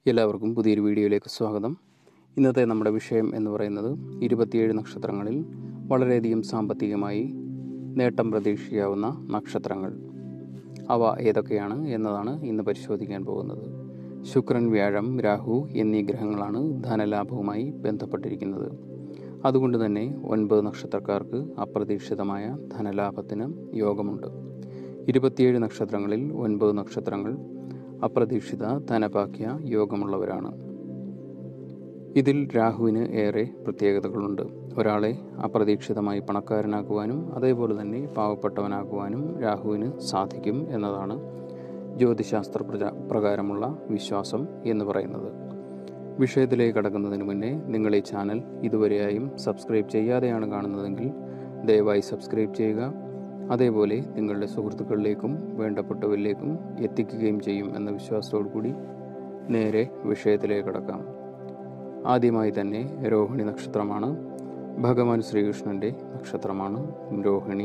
എല്ലാവർക്കും പുതിയൊരു വീഡിയോയിലേക്ക് സ്വാഗതം ഇന്നത്തെ നമ്മുടെ വിഷയം എന്ന് പറയുന്നത് ഇരുപത്തിയേഴ് നക്ഷത്രങ്ങളിൽ വളരെയധികം സാമ്പത്തികമായി നേട്ടം പ്രതീക്ഷിക്കാവുന്ന നക്ഷത്രങ്ങൾ അവ ഏതൊക്കെയാണ് എന്നതാണ് ഇന്ന് പരിശോധിക്കാൻ പോകുന്നത് ശുക്രൻ വ്യാഴം രാഹു എന്നീ ഗ്രഹങ്ങളാണ് ധനലാഭവുമായി ബന്ധപ്പെട്ടിരിക്കുന്നത് അതുകൊണ്ട് തന്നെ ഒൻപത് നക്ഷത്രക്കാർക്ക് അപ്രതീക്ഷിതമായ ധനലാഭത്തിന് യോഗമുണ്ട് ഇരുപത്തിയേഴ് നക്ഷത്രങ്ങളിൽ ഒൻപത് നക്ഷത്രങ്ങൾ അപ്രതീക്ഷിത ധനഭാഗ്യ യോഗമുള്ളവരാണ് ഇതിൽ രാഹുവിന് ഏറെ പ്രത്യേകതകളുണ്ട് ഒരാളെ അപ്രതീക്ഷിതമായി പണക്കാരനാക്കുവാനും അതേപോലെ തന്നെ പാവപ്പെട്ടവനാക്കുവാനും രാഹുവിന് സാധിക്കും എന്നതാണ് ജ്യോതിശാസ്ത്ര പ്രച- പ്രകാരമുള്ള വിശ്വാസം എന്ന് പറയുന്നത് വിഷയത്തിലേക്ക് കടക്കുന്നതിന് മുന്നേ നിങ്ങൾ ഈ ചാനൽ ഇതുവരെയായും സബ്സ്ക്രൈബ് ചെയ്യാതെയാണ് കാണുന്നതെങ്കിൽ ദയവായി സബ്സ്ക്രൈബ് ചെയ്യുക അതേപോലെ നിങ്ങളുടെ സുഹൃത്തുക്കളിലേക്കും വേണ്ടപ്പെട്ടവരിലേക്കും എത്തിക്കുകയും ചെയ്യും എന്ന വിശ്വാസത്തോടു കൂടി നേരെ വിഷയത്തിലേക്ക് കടക്കാം ആദ്യമായി തന്നെ രോഹിണി നക്ഷത്രമാണ് ഭഗവാൻ ശ്രീകൃഷ്ണന്റെ നക്ഷത്രമാണ് രോഹിണി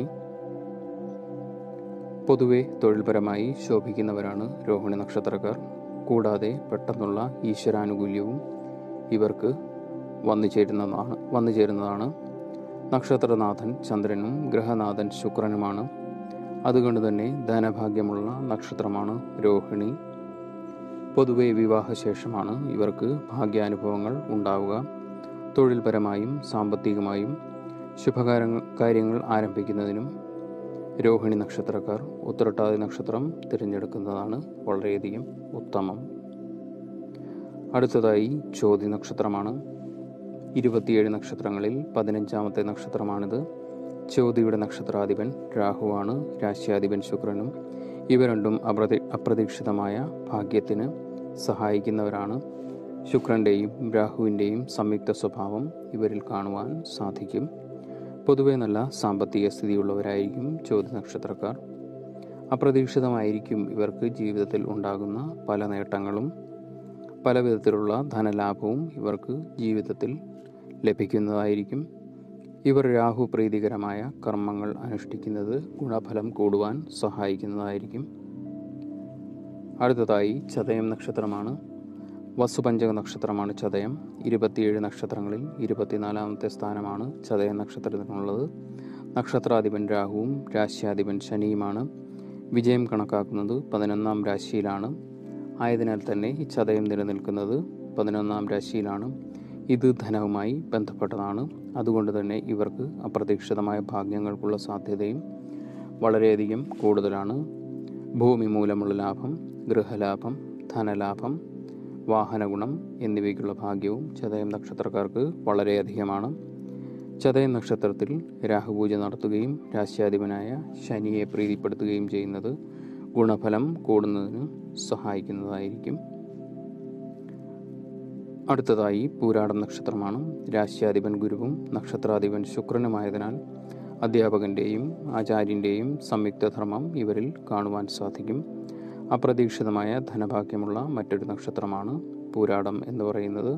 പൊതുവെ തൊഴിൽപരമായി ശോഭിക്കുന്നവരാണ് രോഹിണി നക്ഷത്രക്കാർ കൂടാതെ പെട്ടെന്നുള്ള ഈശ്വരാനുകൂല്യവും ഇവർക്ക് വന്നു ചേരുന്നതാണ് വന്നു ചേരുന്നതാണ് നക്ഷത്രനാഥൻ ചന്ദ്രനും ഗ്രഹനാഥൻ ശുക്രനുമാണ് അതുകൊണ്ട് തന്നെ ധനഭാഗ്യമുള്ള നക്ഷത്രമാണ് രോഹിണി പൊതുവെ വിവാഹശേഷമാണ് ഇവർക്ക് ഭാഗ്യാനുഭവങ്ങൾ ഉണ്ടാവുക തൊഴിൽപരമായും സാമ്പത്തികമായും ശുഭകാര്യങ്ങൾ കാര്യങ്ങൾ ആരംഭിക്കുന്നതിനും രോഹിണി നക്ഷത്രക്കാർ ഉത്തരട്ടാതി നക്ഷത്രം തിരഞ്ഞെടുക്കുന്നതാണ് വളരെയധികം ഉത്തമം അടുത്തതായി ചോതി നക്ഷത്രമാണ് ഇരുപത്തിയേഴ് നക്ഷത്രങ്ങളിൽ പതിനഞ്ചാമത്തെ നക്ഷത്രമാണിത് ചോതിയുടെ നക്ഷത്രാധിപൻ രാഹുവാണ് രാശ്യാധിപൻ ശുക്രനും ഇവ രണ്ടും അപ്രതി അപ്രതീക്ഷിതമായ ഭാഗ്യത്തിന് സഹായിക്കുന്നവരാണ് ശുക്രന്റെയും രാഹുവിൻ്റെയും സംയുക്ത സ്വഭാവം ഇവരിൽ കാണുവാൻ സാധിക്കും പൊതുവെ നല്ല സാമ്പത്തിക സ്ഥിതിയുള്ളവരായിരിക്കും ചോദ്യ നക്ഷത്രക്കാർ അപ്രതീക്ഷിതമായിരിക്കും ഇവർക്ക് ജീവിതത്തിൽ ഉണ്ടാകുന്ന പല നേട്ടങ്ങളും പല വിധത്തിലുള്ള ധനലാഭവും ഇവർക്ക് ജീവിതത്തിൽ ലഭിക്കുന്നതായിരിക്കും ഇവർ രാഹു പ്രീതികരമായ കർമ്മങ്ങൾ അനുഷ്ഠിക്കുന്നത് ഗുണഫലം കൂടുവാൻ സഹായിക്കുന്നതായിരിക്കും അടുത്തതായി ചതയം നക്ഷത്രമാണ് വസുപഞ്ചക നക്ഷത്രമാണ് ചതയം ഇരുപത്തിയേഴ് നക്ഷത്രങ്ങളിൽ ഇരുപത്തിനാലാമത്തെ സ്ഥാനമാണ് ചതയ നക്ഷത്രത്തിനുള്ളത് നക്ഷത്രാധിപൻ രാഹുവും രാശ്യാധിപൻ ശനിയുമാണ് വിജയം കണക്കാക്കുന്നത് പതിനൊന്നാം രാശിയിലാണ് ആയതിനാൽ തന്നെ ഈ ചതയം നിലനിൽക്കുന്നത് പതിനൊന്നാം രാശിയിലാണ് ഇത് ധനവുമായി ബന്ധപ്പെട്ടതാണ് അതുകൊണ്ട് തന്നെ ഇവർക്ക് അപ്രതീക്ഷിതമായ ഭാഗ്യങ്ങൾക്കുള്ള സാധ്യതയും വളരെയധികം കൂടുതലാണ് ഭൂമി മൂലമുള്ള ലാഭം ഗൃഹലാഭം ധനലാഭം വാഹനഗുണം എന്നിവയ്ക്കുള്ള ഭാഗ്യവും ചതയം നക്ഷത്രക്കാർക്ക് വളരെയധികമാണ് ചതയം നക്ഷത്രത്തിൽ രാഹുപൂജ നടത്തുകയും രാശ്യാധിപനായ ശനിയെ പ്രീതിപ്പെടുത്തുകയും ചെയ്യുന്നത് ഗുണഫലം കൂടുന്നതിന് സഹായിക്കുന്നതായിരിക്കും അടുത്തതായി പൂരാടം നക്ഷത്രമാണ് രാശ്യാധിപൻ ഗുരുവും നക്ഷത്രാധിപൻ ശുക്രനുമായതിനാൽ അധ്യാപകന്റെയും ആചാര്യന്റെയും സംയുക്ത ധർമ്മം ഇവരിൽ കാണുവാൻ സാധിക്കും അപ്രതീക്ഷിതമായ ധനഭാഗ്യമുള്ള മറ്റൊരു നക്ഷത്രമാണ് പൂരാടം എന്ന് പറയുന്നത്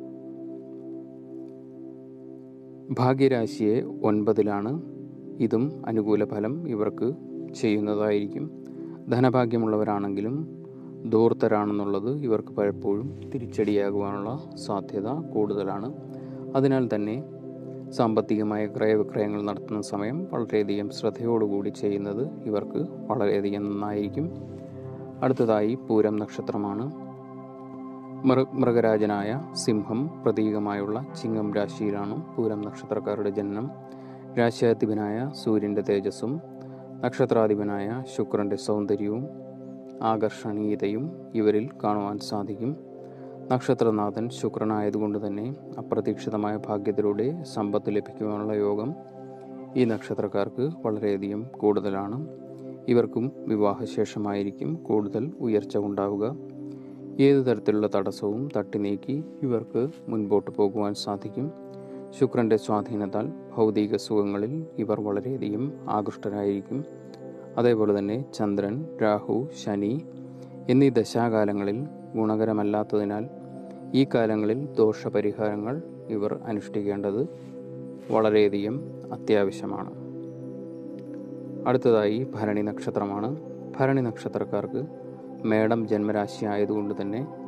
ഭാഗ്യരാശിയെ ഒൻപതിലാണ് ഇതും അനുകൂല ഫലം ഇവർക്ക് ചെയ്യുന്നതായിരിക്കും ധനഭാഗ്യമുള്ളവരാണെങ്കിലും ധൂർത്തരാണെന്നുള്ളത് ഇവർക്ക് പലപ്പോഴും തിരിച്ചടിയാകുവാനുള്ള സാധ്യത കൂടുതലാണ് അതിനാൽ തന്നെ സാമ്പത്തികമായ ക്രയവിക്രയങ്ങൾ നടത്തുന്ന സമയം വളരെയധികം ശ്രദ്ധയോടുകൂടി ചെയ്യുന്നത് ഇവർക്ക് വളരെയധികം നന്നായിരിക്കും അടുത്തതായി പൂരം നക്ഷത്രമാണ് മൃ മൃഗരാജനായ സിംഹം പ്രതീകമായുള്ള ചിങ്ങം രാശിയിലാണ് പൂരം നക്ഷത്രക്കാരുടെ ജനനം രാശ്യാധിപനായ സൂര്യന്റെ തേജസ്സും നക്ഷത്രാധിപനായ ശുക്രന്റെ സൗന്ദര്യവും ആകർഷണീയതയും ഇവരിൽ കാണുവാൻ സാധിക്കും നക്ഷത്രനാഥൻ ശുക്രനായതുകൊണ്ട് തന്നെ അപ്രതീക്ഷിതമായ ഭാഗ്യത്തിലൂടെ സമ്പത്ത് ലഭിക്കുവാനുള്ള യോഗം ഈ നക്ഷത്രക്കാർക്ക് വളരെയധികം കൂടുതലാണ് ഇവർക്കും വിവാഹശേഷമായിരിക്കും കൂടുതൽ ഉയർച്ച ഉണ്ടാവുക ഏതു തരത്തിലുള്ള തടസ്സവും തട്ടി നീക്കി ഇവർക്ക് മുൻപോട്ട് പോകുവാൻ സാധിക്കും ശുക്രന്റെ സ്വാധീനത്താൽ ഭൗതിക സുഖങ്ങളിൽ ഇവർ വളരെയധികം ആകൃഷ്ടരായിരിക്കും അതേപോലെ തന്നെ ചന്ദ്രൻ രാഹു ശനി എന്നീ ദശാകാലങ്ങളിൽ ഗുണകരമല്ലാത്തതിനാൽ ഈ കാലങ്ങളിൽ ദോഷപരിഹാരങ്ങൾ ഇവർ അനുഷ്ഠിക്കേണ്ടത് വളരെയധികം അത്യാവശ്യമാണ് അടുത്തതായി ഭരണി നക്ഷത്രമാണ് ഭരണി നക്ഷത്രക്കാർക്ക് മേടം ജന്മരാശി ആയതുകൊണ്ട് തന്നെ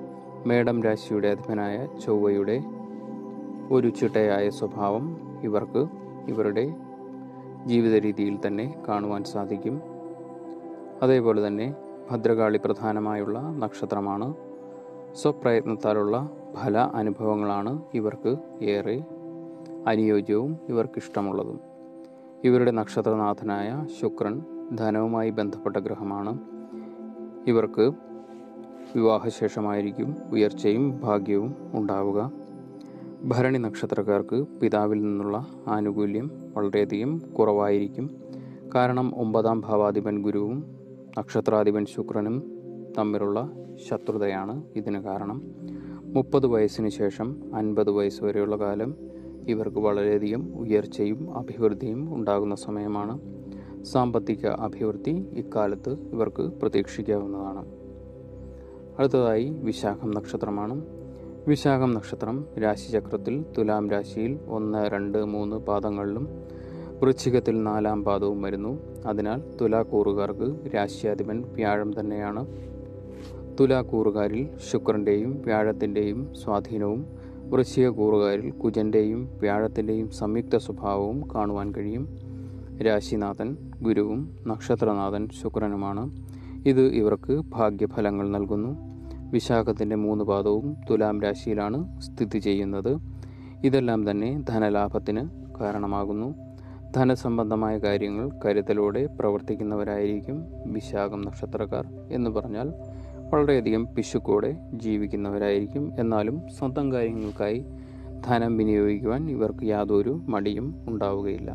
മേടം രാശിയുടെ അധിപനായ ചൊവ്വയുടെ ഒരു ചിട്ടയായ സ്വഭാവം ഇവർക്ക് ഇവരുടെ ജീവിത രീതിയിൽ തന്നെ കാണുവാൻ സാധിക്കും അതേപോലെ തന്നെ ഭദ്രകാളി പ്രധാനമായുള്ള നക്ഷത്രമാണ് സ്വപ്രയത്നത്താലുള്ള ഫല അനുഭവങ്ങളാണ് ഇവർക്ക് ഏറെ അനുയോജ്യവും ഇവർക്കിഷ്ടമുള്ളതും ഇവരുടെ നക്ഷത്രനാഥനായ ശുക്രൻ ധനവുമായി ബന്ധപ്പെട്ട ഗ്രഹമാണ് ഇവർക്ക് വിവാഹശേഷമായിരിക്കും ഉയർച്ചയും ഭാഗ്യവും ഉണ്ടാവുക ഭരണി നക്ഷത്രക്കാർക്ക് പിതാവിൽ നിന്നുള്ള ആനുകൂല്യം വളരെയധികം കുറവായിരിക്കും കാരണം ഒമ്പതാം ഭാവാധിപൻ ഗുരുവും നക്ഷത്രാധിപൻ ശുക്രനും തമ്മിലുള്ള ശത്രുതയാണ് ഇതിന് കാരണം മുപ്പത് വയസ്സിന് ശേഷം അൻപത് വയസ്സ് വരെയുള്ള കാലം ഇവർക്ക് വളരെയധികം ഉയർച്ചയും അഭിവൃദ്ധിയും ഉണ്ടാകുന്ന സമയമാണ് സാമ്പത്തിക അഭിവൃദ്ധി ഇക്കാലത്ത് ഇവർക്ക് പ്രതീക്ഷിക്കാവുന്നതാണ് അടുത്തതായി വിശാഖം നക്ഷത്രമാണ് വിശാഖം നക്ഷത്രം രാശിചക്രത്തിൽ തുലാം രാശിയിൽ ഒന്ന് രണ്ട് മൂന്ന് പാദങ്ങളിലും വൃശ്ചികത്തിൽ നാലാം പാദവും വരുന്നു അതിനാൽ തുലാക്കൂറുകാർക്ക് രാശിയാധിപൻ വ്യാഴം തന്നെയാണ് തുലാക്കൂറുകാരിൽ ശുക്രൻ്റെയും വ്യാഴത്തിൻ്റെയും സ്വാധീനവും വൃശ്ചിക കൂറുകാരിൽ കുജൻ്റെയും വ്യാഴത്തിൻ്റെയും സംയുക്ത സ്വഭാവവും കാണുവാൻ കഴിയും രാശിനാഥൻ ഗുരുവും നക്ഷത്രനാഥൻ ശുക്രനുമാണ് ഇത് ഇവർക്ക് ഭാഗ്യഫലങ്ങൾ നൽകുന്നു വിശാഖത്തിൻ്റെ മൂന്ന് പാദവും തുലാം രാശിയിലാണ് സ്ഥിതി ചെയ്യുന്നത് ഇതെല്ലാം തന്നെ ധനലാഭത്തിന് കാരണമാകുന്നു ധനസംബന്ധമായ കാര്യങ്ങൾ കരുതലോടെ പ്രവർത്തിക്കുന്നവരായിരിക്കും വിശാഖം നക്ഷത്രക്കാർ എന്ന് പറഞ്ഞാൽ വളരെയധികം പിശുക്കോടെ ജീവിക്കുന്നവരായിരിക്കും എന്നാലും സ്വന്തം കാര്യങ്ങൾക്കായി ധനം വിനിയോഗിക്കുവാൻ ഇവർക്ക് യാതൊരു മടിയും ഉണ്ടാവുകയില്ല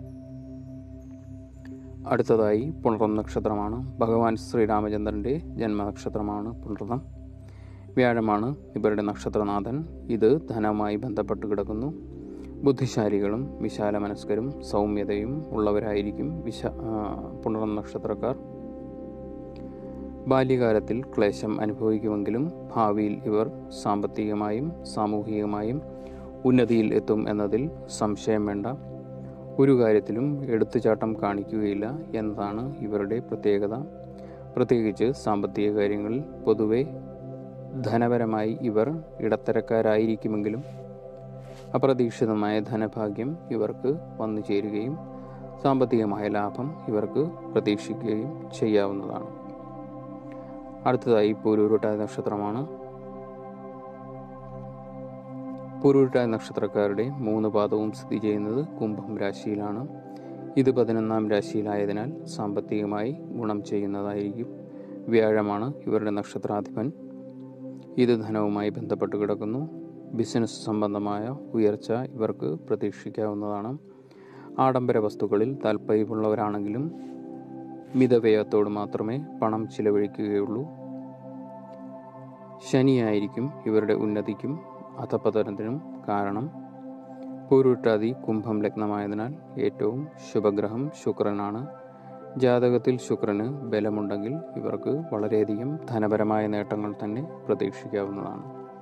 അടുത്തതായി പുണർന്നം നക്ഷത്രമാണ് ഭഗവാൻ ശ്രീരാമചന്ദ്രൻ്റെ ജന്മനക്ഷത്രമാണ് പുണർന്നം വ്യാഴമാണ് ഇവരുടെ നക്ഷത്രനാഥൻ ഇത് ധനവുമായി ബന്ധപ്പെട്ട് കിടക്കുന്നു ബുദ്ധിശാലികളും വിശാല മനസ്കരും സൗമ്യതയും ഉള്ളവരായിരിക്കും വിശ പുണർന്നം നക്ഷത്രക്കാർ ബാല്യകാലത്തിൽ ക്ലേശം അനുഭവിക്കുമെങ്കിലും ഭാവിയിൽ ഇവർ സാമ്പത്തികമായും സാമൂഹികമായും ഉന്നതിയിൽ എത്തും എന്നതിൽ സംശയം വേണ്ട ഒരു കാര്യത്തിലും എടുത്തുചാട്ടം കാണിക്കുകയില്ല എന്നതാണ് ഇവരുടെ പ്രത്യേകത പ്രത്യേകിച്ച് സാമ്പത്തിക കാര്യങ്ങളിൽ പൊതുവെ ധനപരമായി ഇവർ ഇടത്തരക്കാരായിരിക്കുമെങ്കിലും അപ്രതീക്ഷിതമായ ധനഭാഗ്യം ഇവർക്ക് വന്നു ചേരുകയും സാമ്പത്തികമായ ലാഭം ഇവർക്ക് പ്രതീക്ഷിക്കുകയും ചെയ്യാവുന്നതാണ് അടുത്തതായി പൂരൂരുട്ടായ നക്ഷത്രമാണ് പൂരൂരുട്ടായ നക്ഷത്രക്കാരുടെ മൂന്ന് പാദവും സ്ഥിതി ചെയ്യുന്നത് കുംഭം രാശിയിലാണ് ഇത് പതിനൊന്നാം രാശിയിലായതിനാൽ സാമ്പത്തികമായി ഗുണം ചെയ്യുന്നതായിരിക്കും വ്യാഴമാണ് ഇവരുടെ നക്ഷത്രാധിപൻ ഇത് ധനവുമായി ബന്ധപ്പെട്ട് കിടക്കുന്നു ബിസിനസ് സംബന്ധമായ ഉയർച്ച ഇവർക്ക് പ്രതീക്ഷിക്കാവുന്നതാണ് ആഡംബര വസ്തുക്കളിൽ താല്പര്യമുള്ളവരാണെങ്കിലും മിതവ്യയത്തോട് മാത്രമേ പണം ചിലവഴിക്കുകയുള്ളൂ ശനിയായിരിക്കും ഇവരുടെ ഉന്നതിക്കും അധപതനത്തിനും കാരണം പൂരുട്ടാതി കുംഭം ലഗ്നമായതിനാൽ ഏറ്റവും ശുഭഗ്രഹം ശുക്രനാണ് ജാതകത്തിൽ ശുക്രന് ബലമുണ്ടെങ്കിൽ ഇവർക്ക് വളരെയധികം ധനപരമായ നേട്ടങ്ങൾ തന്നെ പ്രതീക്ഷിക്കാവുന്നതാണ്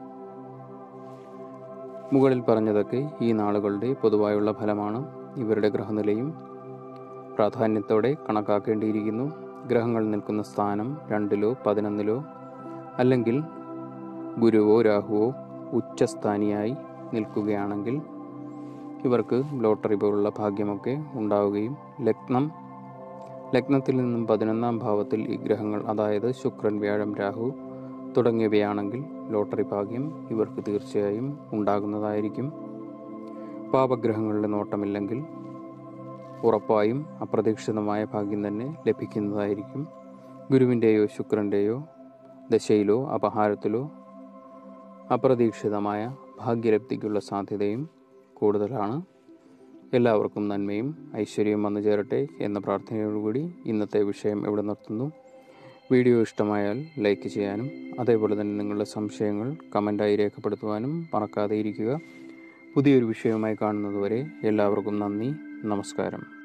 മുകളിൽ പറഞ്ഞതൊക്കെ ഈ നാളുകളുടെ പൊതുവായുള്ള ഫലമാണ് ഇവരുടെ ഗ്രഹനിലയും പ്രാധാന്യത്തോടെ കണക്കാക്കേണ്ടിയിരിക്കുന്നു ഗ്രഹങ്ങൾ നിൽക്കുന്ന സ്ഥാനം രണ്ടിലോ പതിനൊന്നിലോ അല്ലെങ്കിൽ ഗുരുവോ രാഹുവോ ഉച്ചസ്ഥാനിയായി നിൽക്കുകയാണെങ്കിൽ ഇവർക്ക് ലോട്ടറി പോലുള്ള ഭാഗ്യമൊക്കെ ഉണ്ടാവുകയും ലഗ്നം ലഗ്നത്തിൽ നിന്നും പതിനൊന്നാം ഭാവത്തിൽ ഈ ഗ്രഹങ്ങൾ അതായത് ശുക്രൻ വ്യാഴം രാഹു തുടങ്ങിയവയാണെങ്കിൽ ലോട്ടറി ഭാഗ്യം ഇവർക്ക് തീർച്ചയായും ഉണ്ടാകുന്നതായിരിക്കും പാപഗ്രഹങ്ങളുടെ നോട്ടമില്ലെങ്കിൽ ഉറപ്പായും അപ്രതീക്ഷിതമായ ഭാഗ്യം തന്നെ ലഭിക്കുന്നതായിരിക്കും ഗുരുവിൻ്റെയോ ശുക്രൻ്റെയോ ദശയിലോ അപഹാരത്തിലോ അപ്രതീക്ഷിതമായ ഭാഗ്യലബ്ധിക്കുള്ള സാധ്യതയും കൂടുതലാണ് എല്ലാവർക്കും നന്മയും ഐശ്വര്യവും വന്നു ചേരട്ടെ എന്ന പ്രാർത്ഥനയോടുകൂടി ഇന്നത്തെ വിഷയം ഇവിടെ നിർത്തുന്നു വീഡിയോ ഇഷ്ടമായാൽ ലൈക്ക് ചെയ്യാനും അതേപോലെ തന്നെ നിങ്ങളുടെ സംശയങ്ങൾ കമൻ്റായി രേഖപ്പെടുത്തുവാനും മറക്കാതെ ഇരിക്കുക പുതിയൊരു വിഷയവുമായി കാണുന്നതുവരെ എല്ലാവർക്കും നന്ദി നമസ്കാരം